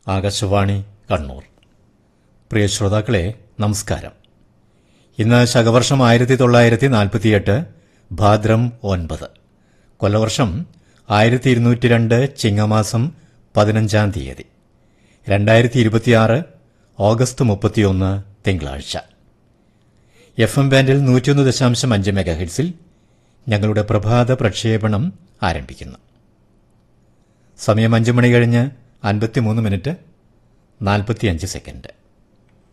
ആകാശവാണി കണ്ണൂർ പ്രിയ ശ്രോതാക്കളെ നമസ്കാരം ഇന്ന് ശകവർഷം ആയിരത്തി തൊള്ളായിരത്തി നാൽപ്പത്തിയെട്ട് ഭാദ്രം ഒൻപത് കൊല്ലവർഷം ആയിരത്തി ഇരുന്നൂറ്റി രണ്ട് ചിങ്ങമാസം പതിനഞ്ചാം തീയതി രണ്ടായിരത്തി ഇരുപത്തിയാറ് ഓഗസ്റ്റ് മുപ്പത്തിയൊന്ന് തിങ്കളാഴ്ച എഫ് എം ബാൻഡിൽ നൂറ്റിയൊന്ന് ദശാംശം അഞ്ച് മെഗാഹിറ്റ്സിൽ ഞങ്ങളുടെ പ്രഭാത പ്രക്ഷേപണം ആരംഭിക്കുന്നു സമയം അഞ്ച് മണി കഴിഞ്ഞ് അൻപത്തിമൂന്ന് മിനിറ്റ് നാൽപ്പത്തിയഞ്ച് സെക്കൻഡ്